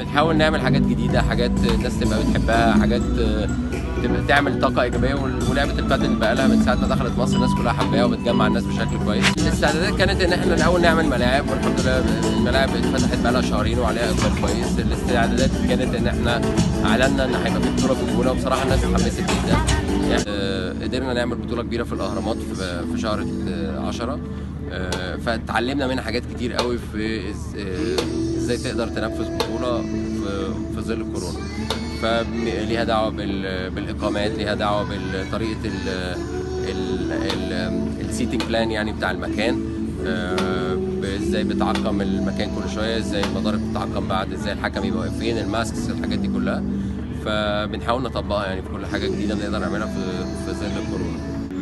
بنحاول نعمل حاجات جديده حاجات الناس تبقى بتحبها حاجات تبقى تعمل طاقه ايجابيه ولعبه البادل بقى لها من ساعه ما دخلت مصر الناس كلها حباها وبتجمع الناس بشكل كويس الاستعدادات كانت ان احنا الاول نعمل ملاعب والحمد لله الملاعب اتفتحت بقى لها شهرين وعليها اقبال كويس الاستعدادات كانت ان احنا اعلنا ان هيبقى في بطوله في الجونه وبصراحه الناس اتحمست جدا يعني آه، قدرنا نعمل بطوله كبيره في الاهرامات في في شهر 10 فتعلمنا منها حاجات كتير قوي في إز- آه، ازاي تقدر تنفذ بطوله في في ظل الكورونا فليها دعوه بال- بالاقامات ليها دعوه بطريقه السيتنج بلان يعني بتاع المكان آه، ازاي بتعقم المكان كل شويه ازاي المضارب بتتعقم بعد ازاي الحكم يبقى واقف فين الماسكس الحاجات دي كلها فبنحاول نطبقها يعني في كل حاجه جديده بنقدر نعملها في في ظل الكورونا